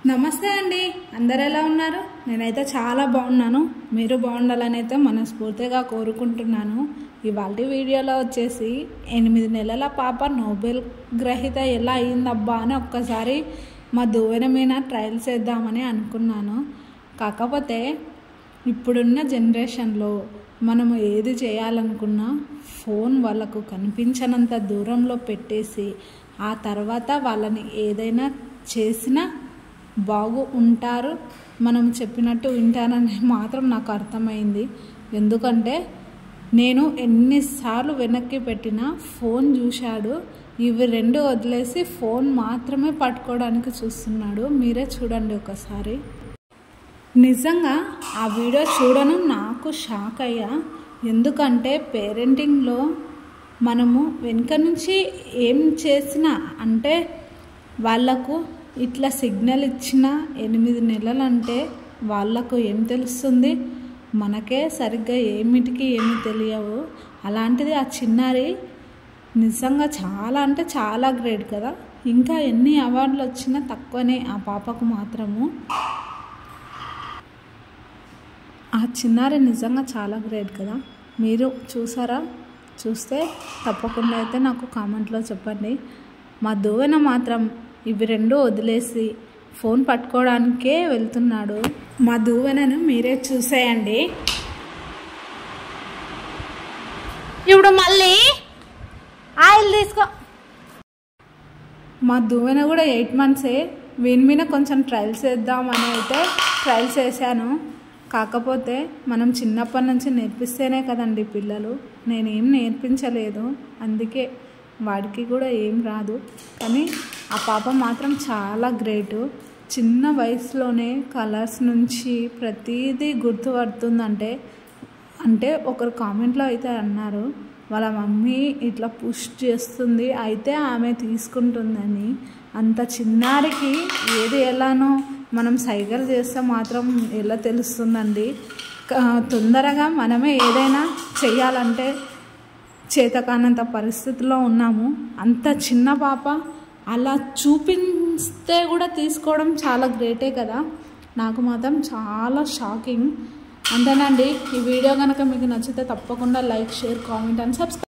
నమస్తే అండి అందరు ఎలా ఉన్నారు నేనైతే చాలా బాగున్నాను మీరు బాగుండాలని అయితే మనస్ఫూర్తిగా కోరుకుంటున్నాను ఇవాళ వీడియోలో వచ్చేసి ఎనిమిది నెలల పాప నోబెల్ గ్రహీత ఎలా అయిందబ్బా అని ఒక్కసారి మా దువ్వెన మీద ట్రయల్స్ చేద్దామని అనుకున్నాను కాకపోతే ఇప్పుడున్న జనరేషన్లో మనము ఏది చేయాలనుకున్నా ఫోన్ వాళ్ళకు కనిపించనంత దూరంలో పెట్టేసి ఆ తర్వాత వాళ్ళని ఏదైనా చేసినా బాగు ఉంటారు మనం చెప్పినట్టు వింటారని మాత్రం నాకు అర్థమైంది ఎందుకంటే నేను ఎన్నిసార్లు వెనక్కి పెట్టినా ఫోన్ చూశాడు ఇవి రెండు వదిలేసి ఫోన్ మాత్రమే పట్టుకోవడానికి చూస్తున్నాడు మీరే చూడండి ఒకసారి నిజంగా ఆ వీడియో చూడను నాకు షాక్ అయ్యా ఎందుకంటే పేరెంటింగ్లో మనము వెనుక నుంచి ఏం చేసినా అంటే వాళ్ళకు ఇట్లా సిగ్నల్ ఇచ్చిన ఎనిమిది నెలలు అంటే వాళ్ళకు ఏం తెలుస్తుంది మనకే సరిగ్గా ఏమిటికి ఏమి తెలియవు అలాంటిది ఆ చిన్నారి నిజంగా చాలా అంటే చాలా గ్రేట్ కదా ఇంకా ఎన్ని అవార్డులు వచ్చినా తక్కువనే ఆ పాపకు మాత్రము ఆ చిన్నారి నిజంగా చాలా గ్రేట్ కదా మీరు చూసారా చూస్తే తప్పకుండా అయితే నాకు కామెంట్లో చెప్పండి మా దువ్వెన మాత్రం ఇవి రెండు వదిలేసి ఫోన్ పట్టుకోవడానికే వెళ్తున్నాడు మా దువ్వెనను మీరే చూసేయండి ఇప్పుడు మళ్ళీ ఆయిల్ తీసుకో మా దువ్వెన కూడా ఎయిట్ మంత్సే వీని మీద కొంచెం ట్రయల్స్ చేద్దామని అయితే ట్రయల్స్ చేశాను కాకపోతే మనం చిన్నప్పటి నుంచి నేర్పిస్తేనే కదండి పిల్లలు నేనేం నేర్పించలేదు అందుకే వాడికి కూడా ఏం రాదు కానీ ఆ పాప మాత్రం చాలా గ్రేటు చిన్న వయసులోనే కలర్స్ నుంచి ప్రతిదీ గుర్తుపడుతుందంటే అంటే ఒకరు కామెంట్లో అయితే అన్నారు వాళ్ళ మమ్మీ ఇట్లా పుష్ చేస్తుంది అయితే ఆమె తీసుకుంటుందని అంత చిన్నారికి ఏది ఎలానో మనం సైకిల్ చేస్తే మాత్రం ఎలా తెలుస్తుందండి తొందరగా మనమే ఏదైనా చెయ్యాలంటే చేతకానంత పరిస్థితిలో ఉన్నాము అంత చిన్న పాప అలా చూపిస్తే కూడా తీసుకోవడం చాలా గ్రేటే కదా నాకు మాత్రం చాలా షాకింగ్ అంతేనండి ఈ వీడియో కనుక మీకు నచ్చితే తప్పకుండా like share comment and subscribe